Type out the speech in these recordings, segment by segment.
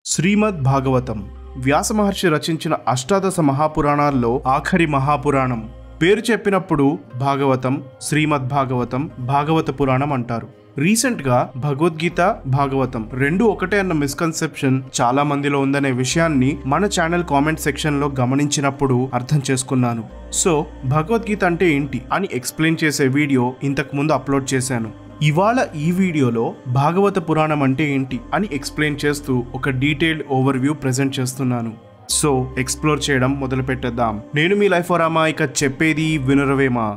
శ్రీమద్ భాగవతం వ్యాస మహర్షి రచించిన అష్టాదశ మహాపురాణాల్లో ఆఖరి మహాపురాణం పేరు చెప్పినప్పుడు భాగవతం శ్రీమద్ భాగవతం భాగవత పురాణం అంటారు రీసెంట్ గా భగవద్గీత భాగవతం రెండు ఒకటే అన్న మిస్కన్సెప్షన్ చాలా మందిలో ఉందనే విషయాన్ని మన ఛానల్ కామెంట్ సెక్షన్ లో గమనించినప్పుడు అర్థం చేసుకున్నాను సో భగవద్గీత అంటే ఏంటి అని ఎక్స్ప్లెయిన్ చేసే వీడియో ఇంతకు ముందు అప్లోడ్ చేశాను ఇవాళ ఈ వీడియోలో భాగవత పురాణం అంటే ఏంటి అని ఎక్స్ప్లెయిన్ చేస్తూ ఒక డీటెయిల్డ్ ఓవర్ వ్యూ ప్రజెంట్ చేస్తున్నాను సో ఎక్స్ప్లోర్ చేయడం మొదలు పెట్టేద్దాం నేను మీ లైఫ్ రామా ఇక చెప్పేది వినరవేమా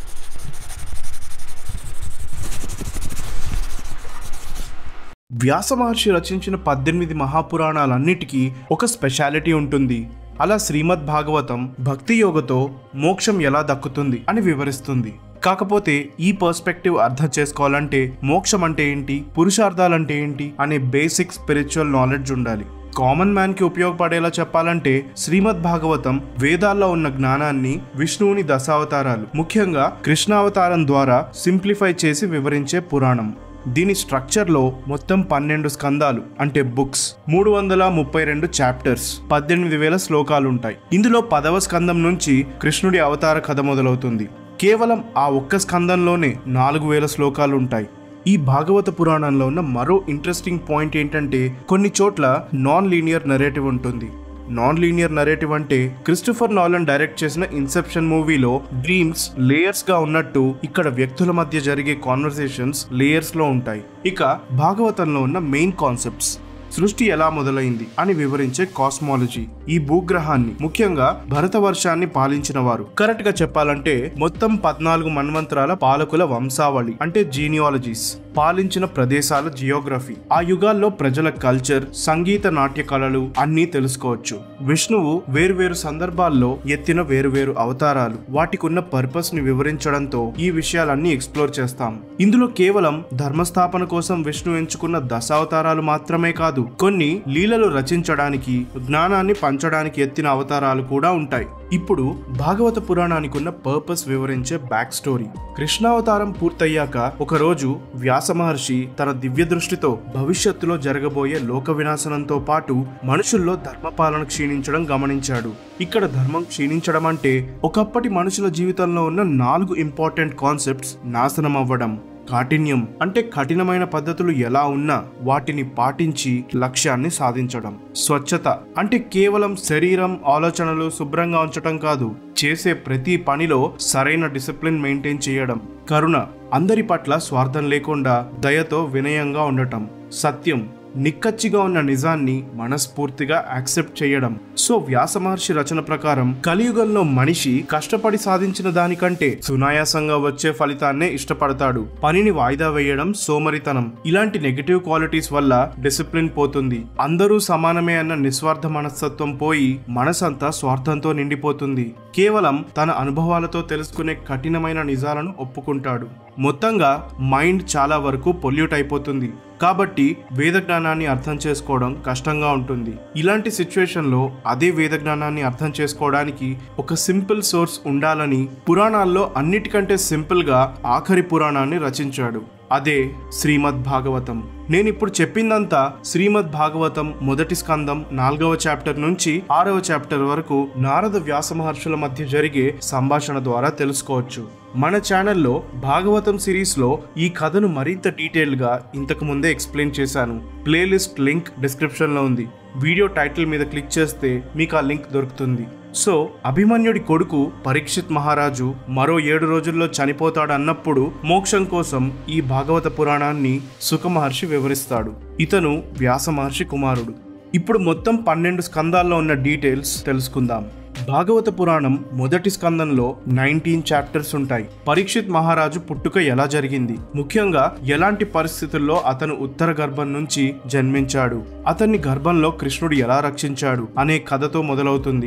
వ్యాస మహర్షి రచించిన పద్దెనిమిది మహాపురాణాలన్నిటికీ ఒక స్పెషాలిటీ ఉంటుంది అలా శ్రీమద్ భాగవతం భక్తి యోగతో మోక్షం ఎలా దక్కుతుంది అని వివరిస్తుంది కాకపోతే ఈ పర్స్పెక్టివ్ అర్థం చేసుకోవాలంటే మోక్షం అంటే ఏంటి పురుషార్థాలంటే ఏంటి అనే బేసిక్ స్పిరిచువల్ నాలెడ్జ్ ఉండాలి కామన్ మ్యాన్ కి ఉపయోగపడేలా చెప్పాలంటే శ్రీమద్ భాగవతం వేదాల్లో ఉన్న జ్ఞానాన్ని విష్ణువుని దశావతారాలు ముఖ్యంగా కృష్ణావతారం ద్వారా సింప్లిఫై చేసి వివరించే పురాణం దీని స్ట్రక్చర్లో మొత్తం పన్నెండు స్కందాలు అంటే బుక్స్ మూడు వందల ముప్పై రెండు చాప్టర్స్ పద్దెనిమిది వేల శ్లోకాలు ఉంటాయి ఇందులో పదవ స్కందం నుంచి కృష్ణుడి అవతార కథ మొదలవుతుంది కేవలం ఆ ఒక్క స్కందంలోనే నాలుగు వేల శ్లోకాలు ఉంటాయి ఈ భాగవత పురాణంలో ఉన్న మరో ఇంట్రెస్టింగ్ పాయింట్ ఏంటంటే కొన్ని చోట్ల నాన్ లీనియర్ నరేటివ్ ఉంటుంది నాన్ లీనియర్ నరేటివ్ అంటే క్రిస్టఫర్ నాలన్ డైరెక్ట్ చేసిన ఇన్సెప్షన్ మూవీలో డ్రీమ్స్ లేయర్స్ గా ఉన్నట్టు ఇక్కడ వ్యక్తుల మధ్య జరిగే కాన్వర్సేషన్స్ లేయర్స్ లో ఉంటాయి ఇక భాగవతంలో ఉన్న మెయిన్ కాన్సెప్ట్స్ సృష్టి ఎలా మొదలైంది అని వివరించే కాస్మాలజీ ఈ భూగ్రహాన్ని ముఖ్యంగా భరతవర్షాన్ని పాలించిన వారు కరెక్ట్ గా చెప్పాలంటే మొత్తం పద్నాలుగు మన్వంతరాల పాలకుల వంశావళి అంటే జీనియాలజీస్ పాలించిన ప్రదేశాల జియోగ్రఫీ ఆ యుగాల్లో ప్రజల కల్చర్ సంగీత నాట్య కళలు అన్నీ తెలుసుకోవచ్చు విష్ణువు వేరువేరు సందర్భాల్లో ఎత్తిన వేరువేరు అవతారాలు వాటికున్న పర్పస్ ని వివరించడంతో ఈ విషయాలన్నీ ఎక్స్ప్లోర్ చేస్తాం ఇందులో కేవలం ధర్మస్థాపన కోసం విష్ణు ఎంచుకున్న దశావతారాలు మాత్రమే కాదు కొన్ని లీలలు రచించడానికి జ్ఞానాన్ని పంచడానికి ఎత్తిన అవతారాలు కూడా ఉంటాయి ఇప్పుడు భాగవత పురాణానికి ఉన్న పర్పస్ వివరించే బ్యాక్ స్టోరీ కృష్ణావతారం పూర్తయ్యాక ఒకరోజు వ్యాస మహర్షి తన దివ్య దృష్టితో భవిష్యత్తులో జరగబోయే లోక వినాశనంతో పాటు మనుషుల్లో ధర్మపాలన క్షీణించడం గమనించాడు ఇక్కడ ధర్మం క్షీణించడం అంటే ఒకప్పటి మనుషుల జీవితంలో ఉన్న నాలుగు ఇంపార్టెంట్ కాన్సెప్ట్స్ నాశనం అవ్వడం కాఠిన్యం అంటే కఠినమైన పద్ధతులు ఎలా ఉన్నా వాటిని పాటించి లక్ష్యాన్ని సాధించడం స్వచ్ఛత అంటే కేవలం శరీరం ఆలోచనలు శుభ్రంగా ఉంచటం కాదు చేసే ప్రతి పనిలో సరైన డిసిప్లిన్ మెయింటైన్ చేయడం కరుణ అందరి పట్ల స్వార్థం లేకుండా దయతో వినయంగా ఉండటం సత్యం నిక్కచ్చిగా ఉన్న నిజాన్ని మనస్ఫూర్తిగా యాక్సెప్ట్ చేయడం సో వ్యాస మహర్షి రచన ప్రకారం కలియుగంలో మనిషి కష్టపడి సాధించిన దానికంటే సునాయాసంగా వచ్చే ఫలితాన్నే ఇష్టపడతాడు పనిని వాయిదా వేయడం సోమరితనం ఇలాంటి నెగటివ్ క్వాలిటీస్ వల్ల డిసిప్లిన్ పోతుంది అందరూ సమానమే అన్న నిస్వార్థ మనస్తత్వం పోయి మనసంతా స్వార్థంతో నిండిపోతుంది కేవలం తన అనుభవాలతో తెలుసుకునే కఠినమైన నిజాలను ఒప్పుకుంటాడు మొత్తంగా మైండ్ చాలా వరకు పొల్యూట్ అయిపోతుంది కాబట్టి వేద జ్ఞానాన్ని అర్థం చేసుకోవడం కష్టంగా ఉంటుంది ఇలాంటి సిచ్యువేషన్లో అదే వేద జ్ఞానాన్ని అర్థం చేసుకోవడానికి ఒక సింపుల్ సోర్స్ ఉండాలని పురాణాల్లో అన్నిటికంటే సింపుల్గా ఆఖరి పురాణాన్ని రచించాడు అదే శ్రీమద్ భాగవతం నేను ఇప్పుడు చెప్పిందంతా శ్రీమద్ భాగవతం మొదటి స్కందం నాలుగవ చాప్టర్ నుంచి ఆరవ చాప్టర్ వరకు నారద వ్యాస మహర్షుల మధ్య జరిగే సంభాషణ ద్వారా తెలుసుకోవచ్చు మన ఛానల్లో భాగవతం సిరీస్లో ఈ కథను మరింత డీటెయిల్గా ఇంతకు ముందే ఎక్స్ప్లెయిన్ చేశాను ప్లేలిస్ట్ లింక్ డిస్క్రిప్షన్లో ఉంది వీడియో టైటిల్ మీద క్లిక్ చేస్తే మీకు ఆ లింక్ దొరుకుతుంది సో అభిమన్యుడి కొడుకు పరీక్షిత్ మహారాజు మరో ఏడు రోజుల్లో చనిపోతాడన్నప్పుడు మోక్షం కోసం ఈ భాగవత పురాణాన్ని సుఖ మహర్షి వివరిస్తాడు ఇతను వ్యాస మహర్షి కుమారుడు ఇప్పుడు మొత్తం పన్నెండు స్కందాల్లో ఉన్న డీటెయిల్స్ తెలుసుకుందాం భాగవత పురాణం మొదటి స్కందంలో నైన్టీన్ చాప్టర్స్ ఉంటాయి పరీక్షిత్ మహారాజు పుట్టుక ఎలా జరిగింది ముఖ్యంగా ఎలాంటి పరిస్థితుల్లో అతను ఉత్తర గర్భం నుంచి జన్మించాడు అతన్ని గర్భంలో కృష్ణుడు ఎలా రక్షించాడు అనే కథతో మొదలవుతుంది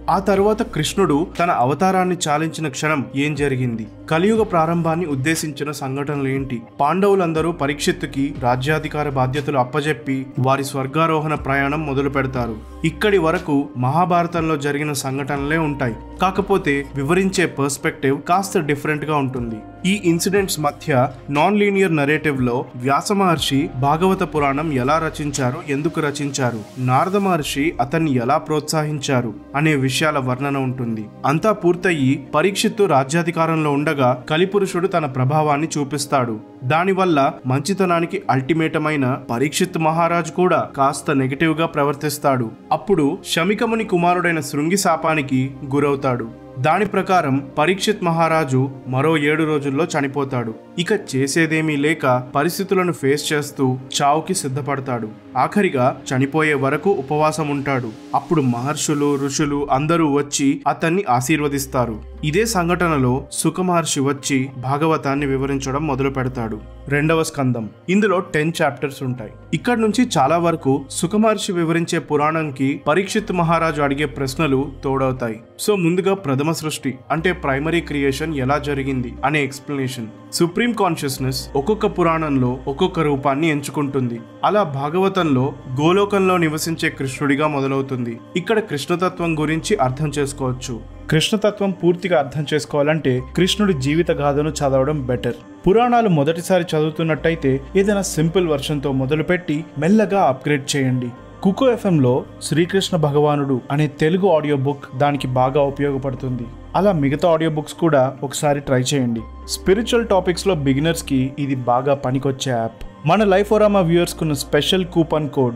ఆ తర్వాత కృష్ణుడు తన అవతారాన్ని చాలించిన క్షణం ఏం జరిగింది కలియుగ ప్రారంభాన్ని ఉద్దేశించిన సంఘటనలు ఏంటి పాండవులందరూ పరీక్షిత్తుకి రాజ్యాధికార బాధ్యతలు అప్పజెప్పి వారి స్వర్గారోహణ ప్రయాణం మొదలు పెడతారు ఇక్కడి వరకు మహాభారతంలో జరిగిన సంఘటనలే ఉంటాయి కాకపోతే వివరించే పర్స్పెక్టివ్ కాస్త డిఫరెంట్ గా ఉంటుంది ఈ ఇన్సిడెంట్స్ మధ్య నాన్ లీనియర్ నరేటివ్ లో వ్యాస మహర్షి భాగవత పురాణం ఎలా రచించారు ఎందుకు రచించారు నారద మహర్షి అతన్ని ఎలా ప్రోత్సహించారు అనే విషయాల వర్ణన ఉంటుంది అంతా పూర్తయి పరీక్షిత్తు రాజ్యాధికారంలో ఉండగా కలిపురుషుడు తన ప్రభావాన్ని చూపిస్తాడు దానివల్ల మంచితనానికి అల్టిమేటమైన పరీక్షిత్ మహారాజు కూడా కాస్త నెగటివ్ గా ప్రవర్తిస్తాడు అప్పుడు శమికముని కుమారుడైన శృంగి శాపానికి గురవుతాడు దాని ప్రకారం పరీక్షిత్ మహారాజు మరో ఏడు రోజుల్లో చనిపోతాడు ఇక చేసేదేమీ లేక పరిస్థితులను ఫేస్ చేస్తూ చావుకి సిద్ధపడతాడు ఆఖరిగా చనిపోయే వరకు ఉపవాసం ఉంటాడు అప్పుడు మహర్షులు ఋషులు అందరూ వచ్చి అతన్ని ఆశీర్వదిస్తారు ఇదే సంఘటనలో సుఖ మహర్షి వచ్చి భాగవతాన్ని వివరించడం మొదలు పెడతాడు రెండవ స్కందం ఇందులో టెన్ చాప్టర్స్ ఉంటాయి ఇక్కడ నుంచి చాలా వరకు సుఖ మహర్షి వివరించే పురాణంకి పరీక్షిత్ మహారాజు అడిగే ప్రశ్నలు తోడవుతాయి సో ముందుగా ప్రథమ సృష్టి అంటే ప్రైమరీ క్రియేషన్ ఎలా జరిగింది అనే ఎక్స్ప్లెనేషన్ సుప్రీం కాన్షియస్నెస్ ఒక్కొక్క పురాణంలో ఒక్కొక్క రూపాన్ని ఎంచుకుంటుంది అలా భాగవతంలో గోలోకంలో నివసించే కృష్ణుడిగా మొదలవుతుంది ఇక్కడ కృష్ణతత్వం గురించి అర్థం చేసుకోవచ్చు కృష్ణతత్వం పూర్తిగా అర్థం చేసుకోవాలంటే కృష్ణుడి జీవిత గాథను చదవడం బెటర్ పురాణాలు మొదటిసారి చదువుతున్నట్టయితే ఏదైనా సింపుల్ వర్షన్తో మొదలుపెట్టి మెల్లగా అప్గ్రేడ్ చేయండి కుకో ఎఫ్ఎంలో శ్రీకృష్ణ భగవానుడు అనే తెలుగు ఆడియో బుక్ దానికి బాగా ఉపయోగపడుతుంది అలా మిగతా ఆడియో బుక్స్ కూడా ఒకసారి ట్రై చేయండి స్పిరిచువల్ టాపిక్స్లో బిగినర్స్కి ఇది బాగా పనికొచ్చే యాప్ మన లైఫ్ ఓరామా వ్యూయర్స్ కున్న special coupon code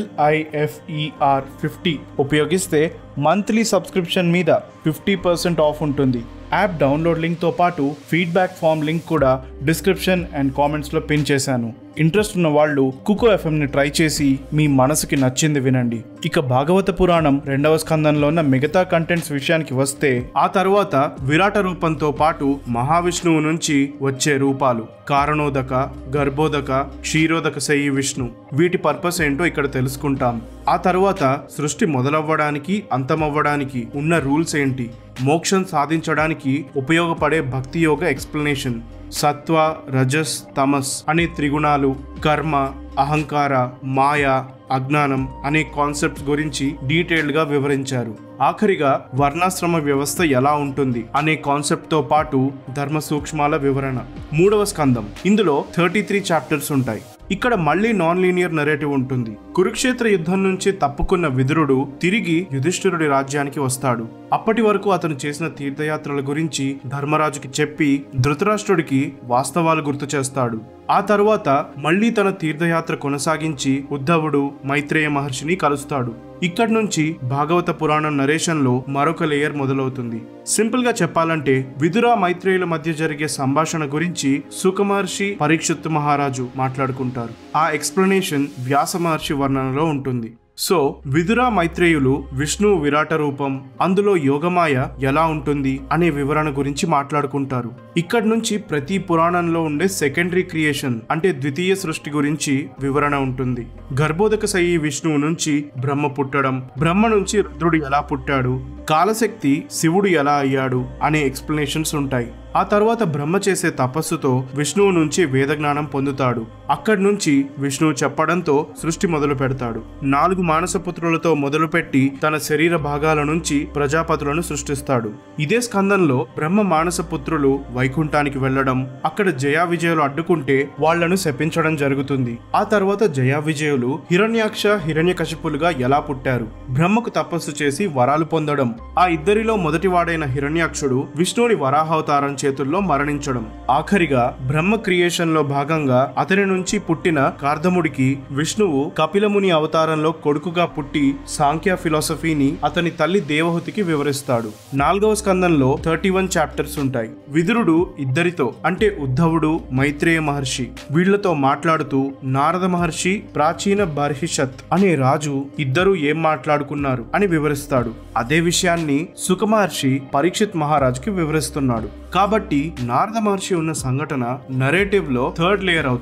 LIFER fifty ఉపయోగిస్తే మంత్లీ సబ్స్క్రిప్షన్ మీద ఫిఫ్టీ పర్సెంట్ ఆఫ్ ఉంటుంది యాప్ డౌన్లోడ్ లింక్తో పాటు ఫీడ్బ్యాక్ ఫామ్ లింక్ కూడా డిస్క్రిప్షన్ అండ్ కామెంట్స్లో పిన్ చేశాను ఇంట్రెస్ట్ ఉన్న వాళ్ళు కుకో ఎఫ్ఎంని ట్రై చేసి మీ మనసుకి నచ్చింది వినండి ఇక భాగవత పురాణం రెండవ స్కందంలో ఉన్న మిగతా కంటెంట్స్ విషయానికి వస్తే ఆ తర్వాత విరాట రూపంతో పాటు మహావిష్ణువు నుంచి వచ్చే రూపాలు కారణోదక గర్భోదక క్షీరోదక శయ్యి విష్ణు వీటి పర్పస్ ఏంటో ఇక్కడ తెలుసుకుంటాం ఆ తర్వాత సృష్టి మొదలవ్వడానికి అంతమవ్వడానికి ఉన్న రూల్స్ ఏంటి మోక్షం సాధించడానికి ఉపయోగపడే భక్తి యోగ ఎక్స్ప్లెనేషన్ సత్వ రజస్ తమస్ అనే త్రిగుణాలు కర్మ అహంకార మాయ అజ్ఞానం అనే కాన్సెప్ట్స్ గురించి డీటెయిల్డ్ గా వివరించారు ఆఖరిగా వర్ణాశ్రమ వ్యవస్థ ఎలా ఉంటుంది అనే కాన్సెప్ట్ తో పాటు ధర్మ సూక్ష్మాల వివరణ మూడవ స్కందం ఇందులో థర్టీ త్రీ చాప్టర్స్ ఉంటాయి ఇక్కడ మళ్ళీ నాన్ లీనియర్ నరేటివ్ ఉంటుంది కురుక్షేత్ర యుద్ధం నుంచి తప్పుకున్న విదురుడు తిరిగి యుధిష్ఠిరుడి రాజ్యానికి వస్తాడు అప్పటి వరకు అతను చేసిన తీర్థయాత్రల గురించి ధర్మరాజుకి చెప్పి ధృతరాష్ట్రుడికి వాస్తవాలు గుర్తు చేస్తాడు ఆ తర్వాత మళ్ళీ తన తీర్థయాత్ర కొనసాగించి ఉద్ధవుడు మైత్రేయ మహర్షిని కలుస్తాడు ఇక్కడి నుంచి భాగవత పురాణం నరేషన్లో మరొక లేయర్ మొదలవుతుంది సింపుల్ గా చెప్పాలంటే విదుర మైత్రేయుల మధ్య జరిగే సంభాషణ గురించి సుఖమహర్షి పరీక్షిత్తు మహారాజు మాట్లాడుకుంటారు ఆ ఎక్స్ప్లెనేషన్ వ్యాస మహర్షి వర్ణనలో ఉంటుంది సో విదుర మైత్రేయులు విష్ణువు విరాట రూపం అందులో యోగమాయ ఎలా ఉంటుంది అనే వివరణ గురించి మాట్లాడుకుంటారు ఇక్కడి నుంచి ప్రతి పురాణంలో ఉండే సెకండరీ క్రియేషన్ అంటే ద్వితీయ సృష్టి గురించి వివరణ ఉంటుంది గర్భోదక సయి విష్ణువు నుంచి బ్రహ్మ పుట్టడం బ్రహ్మ నుంచి రుద్రుడు ఎలా పుట్టాడు కాలశక్తి శివుడు ఎలా అయ్యాడు అనే ఎక్స్ప్లెనేషన్స్ ఉంటాయి ఆ తర్వాత బ్రహ్మ చేసే తపస్సుతో విష్ణువు నుంచి వేదజ్ఞానం పొందుతాడు అక్కడి నుంచి విష్ణువు చెప్పడంతో సృష్టి మొదలు పెడతాడు నాలుగు మానసపుత్రులతో మొదలుపెట్టి తన శరీర భాగాల నుంచి ప్రజాపతులను సృష్టిస్తాడు ఇదే స్కందంలో బ్రహ్మ మానసపుత్రులు వైకుంఠానికి వెళ్లడం అక్కడ జయా విజయులు అడ్డుకుంటే వాళ్లను శపించడం జరుగుతుంది ఆ తర్వాత జయా విజయులు హిరణ్యాక్ష హిరణ్యకశిపులుగా ఎలా పుట్టారు బ్రహ్మకు తపస్సు చేసి వరాలు పొందడం ఆ ఇద్దరిలో మొదటివాడైన హిరణ్యాక్షుడు విష్ణువుని వరాహావతారం చేతుల్లో మరణించడం ఆఖరిగా బ్రహ్మ క్రియేషన్ లో భాగంగా అతని నుంచి పుట్టిన కార్ధముడికి విష్ణువు కపిలముని అవతారంలో కొడుకుగా పుట్టి సాంఖ్య ఫిలాసఫీని అతని తల్లి దేవహుతికి వివరిస్తాడు నాలుగవ స్కందంలో థర్టీ వన్ చాప్టర్స్ ఉంటాయి విదురుడు ఇద్దరితో అంటే ఉద్ధవుడు మైత్రేయ మహర్షి వీళ్లతో మాట్లాడుతూ నారద మహర్షి ప్రాచీన బర్హిషత్ అనే రాజు ఇద్దరు ఏం మాట్లాడుకున్నారు అని వివరిస్తాడు అదే విషయాన్ని సుఖ మహర్షి పరీక్షిత్ మహారాజుకి వివరిస్తున్నాడు కాబట్టి నారద మహర్షి ఉన్న సంఘటన నరేటివ్ లో థర్డ్ లేయర్ అవుతుంది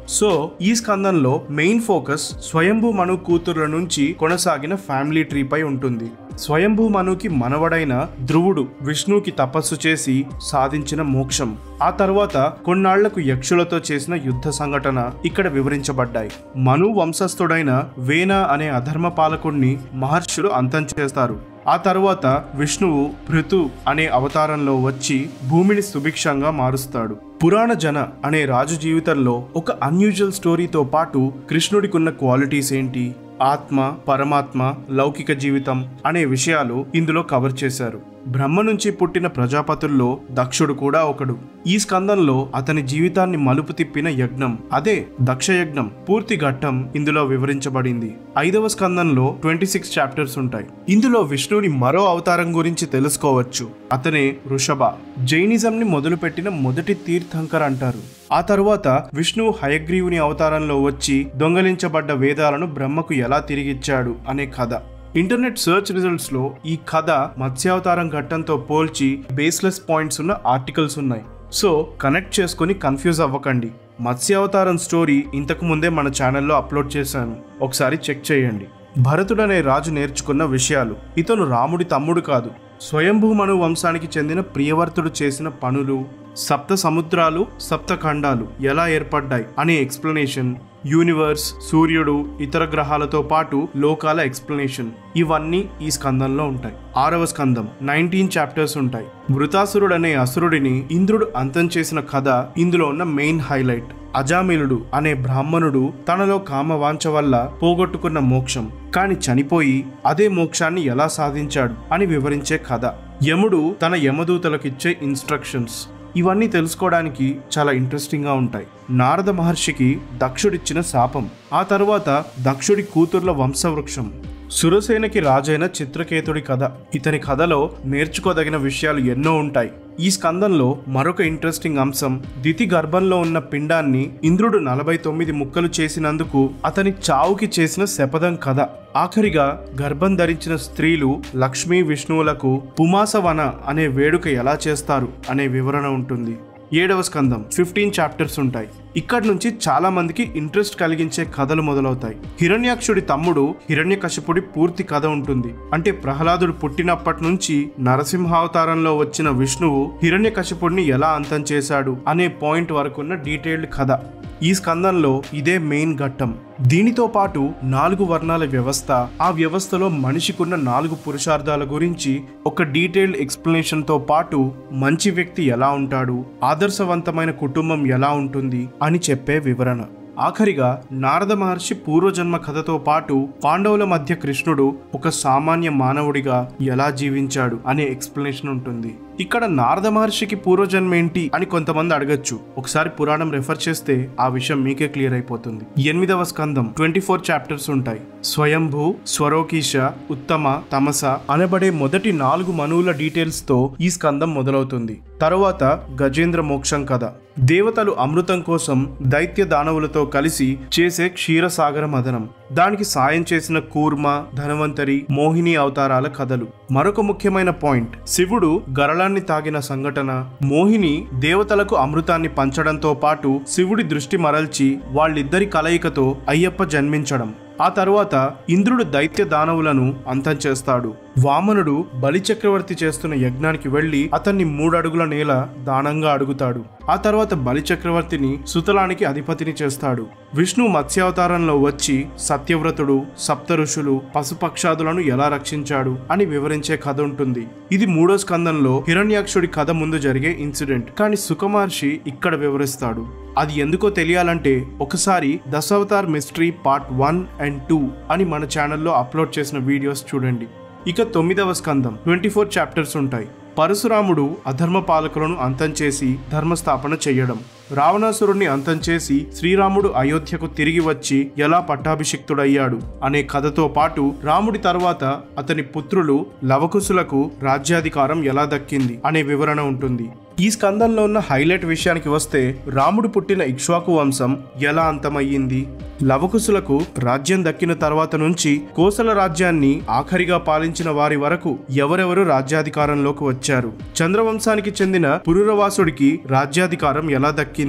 సో ఈ స్కందంలో మెయిన్ ఫోకస్ స్వయంభూ మను కూతుర్ల నుంచి కొనసాగిన ఫ్యామిలీ ట్రీ పై ఉంటుంది స్వయంభూ మనుకి మనవడైన ధ్రువుడు విష్ణువుకి తపస్సు చేసి సాధించిన మోక్షం ఆ తర్వాత కొన్నాళ్లకు యక్షులతో చేసిన యుద్ధ సంఘటన ఇక్కడ వివరించబడ్డాయి మను వంశస్థుడైన వేన అనే అధర్మ పాలకుణ్ణి మహర్షులు అంతం చేస్తారు ఆ తర్వాత విష్ణువు భృతు అనే అవతారంలో వచ్చి భూమిని సుభిక్షంగా మారుస్తాడు పురాణ జన అనే రాజు జీవితంలో ఒక అన్యూజువల్ స్టోరీతో పాటు కృష్ణుడికున్న క్వాలిటీస్ ఏంటి ఆత్మ పరమాత్మ లౌకిక జీవితం అనే విషయాలు ఇందులో కవర్ చేశారు బ్రహ్మ నుంచి పుట్టిన ప్రజాపతుల్లో దక్షుడు కూడా ఒకడు ఈ స్కందంలో అతని జీవితాన్ని మలుపు తిప్పిన యజ్ఞం అదే దక్ష యజ్ఞం పూర్తి ఘట్టం ఇందులో వివరించబడింది ఐదవ స్కందంలో ట్వంటీ సిక్స్ చాప్టర్స్ ఉంటాయి ఇందులో విష్ణువుని మరో అవతారం గురించి తెలుసుకోవచ్చు అతనే వృషభ జైనిజం ని మొదలుపెట్టిన మొదటి తీర్థంకర్ అంటారు ఆ తరువాత విష్ణువు హయగ్రీవుని అవతారంలో వచ్చి దొంగలించబడ్డ వేదాలను బ్రహ్మకు ఎలా తిరిగిచ్చాడు అనే కథ ఇంటర్నెట్ సెర్చ్ రిజల్ట్స్ లో ఈ కథ మత్స్యావతారం ఘట్టంతో పోల్చి బేస్లెస్ పాయింట్స్ ఉన్న ఆర్టికల్స్ ఉన్నాయి సో కనెక్ట్ చేసుకుని కన్ఫ్యూజ్ అవ్వకండి మత్స్యావతారం స్టోరీ ఇంతకు ముందే మన ఛానల్లో అప్లోడ్ చేశాను ఒకసారి చెక్ చేయండి భరతుడనే రాజు నేర్చుకున్న విషయాలు ఇతను రాముడి తమ్ముడు కాదు స్వయంభూమను వంశానికి చెందిన ప్రియవర్తుడు చేసిన పనులు సప్త సముద్రాలు సప్త ఖండాలు ఎలా ఏర్పడ్డాయి అనే ఎక్స్ప్లెనేషన్ యూనివర్స్ సూర్యుడు ఇతర గ్రహాలతో పాటు లోకాల ఎక్స్ప్లెనేషన్ ఇవన్నీ ఈ స్కందంలో ఉంటాయి ఆరవ స్కందం నైన్టీన్ చాప్టర్స్ ఉంటాయి వృతాసురుడు అనే అసురుడిని ఇంద్రుడు అంతం చేసిన కథ ఇందులో ఉన్న మెయిన్ హైలైట్ అజామిలుడు అనే బ్రాహ్మణుడు తనలో కామవాంఛ వల్ల పోగొట్టుకున్న మోక్షం కాని చనిపోయి అదే మోక్షాన్ని ఎలా సాధించాడు అని వివరించే కథ యముడు తన యమదూతలకిచ్చే ఇన్స్ట్రక్షన్స్ ఇవన్నీ తెలుసుకోవడానికి చాలా ఇంట్రెస్టింగ్ గా ఉంటాయి నారద మహర్షికి దక్షుడిచ్చిన శాపం ఆ తర్వాత దక్షుడి కూతుర్ల వంశవృక్షం సురసేనకి రాజైన చిత్రకేతుడి కథ ఇతని కథలో నేర్చుకోదగిన విషయాలు ఎన్నో ఉంటాయి ఈ స్కందంలో మరొక ఇంట్రెస్టింగ్ అంశం దితి గర్భంలో ఉన్న పిండాన్ని ఇంద్రుడు నలభై తొమ్మిది ముక్కలు చేసినందుకు అతని చావుకి చేసిన శపథం కథ ఆఖరిగా గర్భం ధరించిన స్త్రీలు లక్ష్మీ విష్ణువులకు పుమాసవన అనే వేడుక ఎలా చేస్తారు అనే వివరణ ఉంటుంది ఏడవ స్కందం ఫిఫ్టీన్ చాప్టర్స్ ఉంటాయి ఇక్కడ నుంచి చాలా మందికి ఇంట్రెస్ట్ కలిగించే కథలు మొదలవుతాయి హిరణ్యాక్షుడి తమ్ముడు హిరణ్యకశిపుడి పూర్తి కథ ఉంటుంది అంటే ప్రహ్లాదుడు పుట్టినప్పటి నుంచి నరసింహావతారంలో వచ్చిన విష్ణువు హిరణ్యకశిపుడిని ఎలా అంతం చేశాడు అనే పాయింట్ వరకున్న డీటెయిల్డ్ కథ ఈ స్కందంలో ఇదే మెయిన్ ఘట్టం దీనితో పాటు నాలుగు వర్ణాల వ్యవస్థ ఆ వ్యవస్థలో మనిషికున్న నాలుగు పురుషార్థాల గురించి ఒక డీటెయిల్డ్ ఎక్స్ప్లెనేషన్ తో పాటు మంచి వ్యక్తి ఎలా ఉంటాడు ఆదర్శవంతమైన కుటుంబం ఎలా ఉంటుంది అని చెప్పే వివరణ ఆఖరిగా నారద మహర్షి పూర్వజన్మ కథతో పాటు పాండవుల మధ్య కృష్ణుడు ఒక సామాన్య మానవుడిగా ఎలా జీవించాడు అనే ఎక్స్ప్లెనేషన్ ఉంటుంది ఇక్కడ నారద మహర్షికి పూర్వజన్మ ఏంటి అని కొంతమంది అడగచ్చు ఒకసారి పురాణం రెఫర్ చేస్తే ఆ విషయం మీకే క్లియర్ అయిపోతుంది ఎనిమిదవ స్కందం ట్వంటీ ఫోర్ చాప్టర్స్ ఉంటాయి స్వయంభూ స్వరోకీష ఉత్తమ తమస అనబడే మొదటి నాలుగు మనువుల డీటెయిల్స్ తో ఈ స్కందం మొదలవుతుంది తరువాత గజేంద్ర మోక్షం కథ దేవతలు అమృతం కోసం దైత్య దానవులతో కలిసి చేసే క్షీరసాగర మదనం దానికి సాయం చేసిన కూర్మ ధనవంతరి మోహిని అవతారాల కథలు మరొక ముఖ్యమైన పాయింట్ శివుడు గరళాన్ని తాగిన సంఘటన మోహిని దేవతలకు అమృతాన్ని పంచడంతో పాటు శివుడి దృష్టి మరల్చి వాళ్ళిద్దరి కలయికతో అయ్యప్ప జన్మించడం ఆ తరువాత ఇంద్రుడు దైత్య దానవులను అంతం చేస్తాడు వామనుడు బలిచక్రవర్తి చేస్తున్న యజ్ఞానికి వెళ్లి అతన్ని మూడడుగుల నేల దానంగా అడుగుతాడు ఆ తర్వాత బలిచక్రవర్తిని సుతలానికి అధిపతిని చేస్తాడు విష్ణు మత్స్యావతారంలో వచ్చి సత్యవ్రతుడు సప్త ఋషులు పశుపక్షాదులను ఎలా రక్షించాడు అని వివరించే కథ ఉంటుంది ఇది మూడో స్కందంలో హిరణ్యాక్షుడి కథ ముందు జరిగే ఇన్సిడెంట్ కానీ సుఖమహర్షి ఇక్కడ వివరిస్తాడు అది ఎందుకో తెలియాలంటే ఒకసారి Dashavatar mystery part one and two అని మన ఛానల్లో అప్లోడ్ చేసిన వీడియోస్ చూడండి ఇక తొమ్మిదవ స్కందం ట్వంటీ ఫోర్ చాప్టర్స్ ఉంటాయి పరశురాముడు అధర్మ పాలకులను అంతం చేసి ధర్మస్థాపన చెయ్యడం రావణాసురుణ్ణి అంతం చేసి శ్రీరాముడు అయోధ్యకు తిరిగి వచ్చి ఎలా పట్టాభిషిక్తుడయ్యాడు అనే కథతో పాటు రాముడి తర్వాత అతని పుత్రులు లవకుశులకు రాజ్యాధికారం ఎలా దక్కింది అనే వివరణ ఉంటుంది ఈ స్కందంలో ఉన్న హైలైట్ విషయానికి వస్తే రాముడు పుట్టిన ఇక్ష్వాకు వంశం ఎలా అంతమయ్యింది లవకుశులకు రాజ్యం దక్కిన తర్వాత నుంచి కోసల రాజ్యాన్ని ఆఖరిగా పాలించిన వారి వరకు ఎవరెవరు రాజ్యాధికారంలోకి వచ్చారు చంద్రవంశానికి చెందిన పురురవాసుడికి రాజ్యాధికారం ఎలా దక్కింది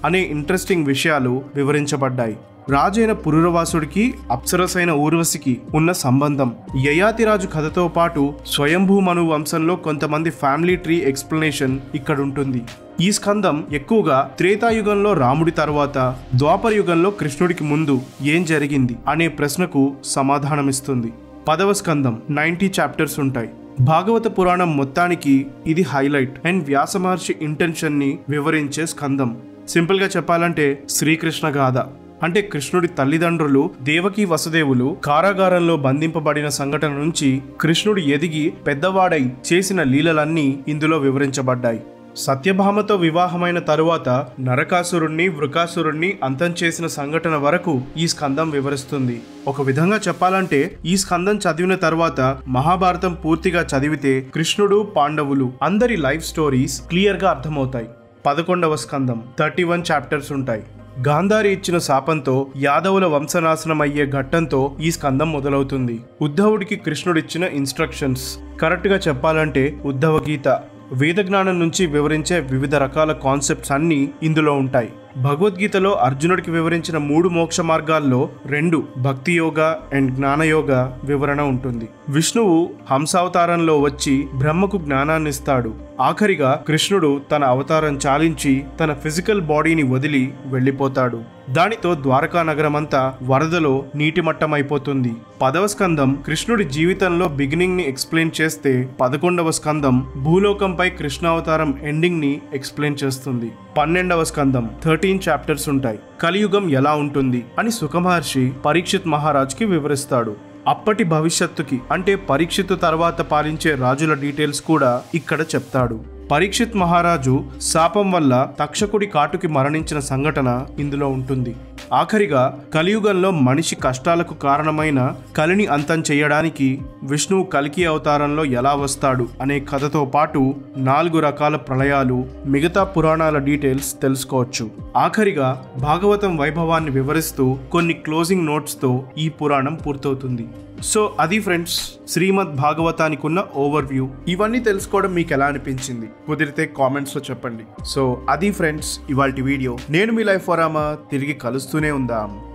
అనే ఇంట్రెస్టింగ్ విషయాలు వివరించబడ్డాయి రాజైన పురూరవాసుడికి అప్సరసైన ఊర్వశికి ఉన్న సంబంధం యయాతిరాజు కథతో పాటు స్వయంభూ మను వంశంలో కొంతమంది ఫ్యామిలీ ట్రీ ఎక్స్ప్లెనేషన్ ఇక్కడ ఉంటుంది ఈ స్కందం ఎక్కువగా త్రేతాయుగంలో రాముడి తర్వాత ద్వాపర యుగంలో కృష్ణుడికి ముందు ఏం జరిగింది అనే ప్రశ్నకు సమాధానమిస్తుంది పదవ స్కందం నైంటీ చాప్టర్స్ ఉంటాయి భాగవత పురాణం మొత్తానికి ఇది highlight and Vyasa Maharshi intention ని వివరించే స్కందం సింపుల్ గా చెప్పాలంటే శ్రీకృష్ణ గాథ అంటే కృష్ణుడి తల్లిదండ్రులు దేవకి వసుదేవులు కారాగారంలో బంధింపబడిన సంఘటన నుంచి కృష్ణుడు ఎదిగి పెద్దవాడై చేసిన లీలలన్నీ ఇందులో వివరించబడ్డాయి సత్యభామతో వివాహమైన తరువాత నరకాసురుణ్ణి వృకాసురుణ్ణి అంతం చేసిన సంఘటన వరకు ఈ స్కందం వివరిస్తుంది ఒక విధంగా చెప్పాలంటే ఈ స్కందం చదివిన తర్వాత మహాభారతం పూర్తిగా చదివితే కృష్ణుడు పాండవులు అందరి లైఫ్ స్టోరీస్ క్లియర్ గా అర్థమవుతాయి పదకొండవ స్కందం థర్టీ వన్ చాప్టర్స్ ఉంటాయి గాంధారి ఇచ్చిన శాపంతో యాదవుల వంశనాశనం అయ్యే ఘట్టంతో ఈ స్కందం మొదలవుతుంది ఉద్ధవుడికి కృష్ణుడిచ్చిన ఇన్స్ట్రక్షన్స్ కరెక్ట్ గా చెప్పాలంటే ఉద్ధవ గీత వేద జ్ఞానం నుంచి వివరించే వివిధ రకాల కాన్సెప్ట్స్ అన్నీ ఇందులో ఉంటాయి భగవద్గీతలో అర్జునుడికి వివరించిన మూడు మోక్ష మార్గాల్లో రెండు భక్తి యోగ అండ్ జ్ఞానయోగ వివరణ ఉంటుంది విష్ణువు హంసావతారంలో వచ్చి బ్రహ్మకు జ్ఞానాన్ని ఇస్తాడు ఆఖరిగా కృష్ణుడు తన అవతారం చాలించి తన ఫిజికల్ బాడీని వదిలి వెళ్ళిపోతాడు దానితో ద్వారకా నగరమంతా వరదలో నీటి మట్టమైపోతుంది పదవ స్కందం కృష్ణుడి జీవితంలో బిగినింగ్ ని ఎక్స్ప్లెయిన్ చేస్తే పదకొండవ స్కందం భూలోకంపై కృష్ణావతారం ఎండింగ్ ని ఎక్స్ప్లెయిన్ చేస్తుంది పన్నెండవ స్కందం థర్టీన్ చాప్టర్స్ ఉంటాయి కలియుగం ఎలా ఉంటుంది అని సుఖమహర్షి పరీక్షిత్ మహారాజ్కి వివరిస్తాడు అప్పటి భవిష్యత్తుకి అంటే పరీక్షిత్ తర్వాత పాలించే రాజుల డీటెయిల్స్ కూడా ఇక్కడ చెప్తాడు పరీక్షిత్ మహారాజు శాపం వల్ల తక్షకుడి కాటుకి మరణించిన సంఘటన ఇందులో ఉంటుంది ఆఖరిగా కలియుగంలో మనిషి కష్టాలకు కారణమైన కలిని అంతం చేయడానికి విష్ణువు కలికి అవతారంలో ఎలా వస్తాడు అనే కథతో పాటు నాలుగు రకాల ప్రళయాలు మిగతా పురాణాల డీటెయిల్స్ తెలుసుకోవచ్చు ఆఖరిగా భాగవతం వైభవాన్ని వివరిస్తూ కొన్ని క్లోజింగ్ నోట్స్తో ఈ పురాణం పూర్తవుతుంది సో అది ఫ్రెండ్స్ శ్రీమద్ భాగవతానికి ఉన్న ఓవర్ వ్యూ ఇవన్నీ తెలుసుకోవడం మీకు ఎలా అనిపించింది కుదిరితే కామెంట్స్ లో చెప్పండి సో అది ఫ్రెండ్స్ ఇవాళ వీడియో నేను మీ లైఫ్ వరామా తిరిగి కలుస్తూనే ఉందాం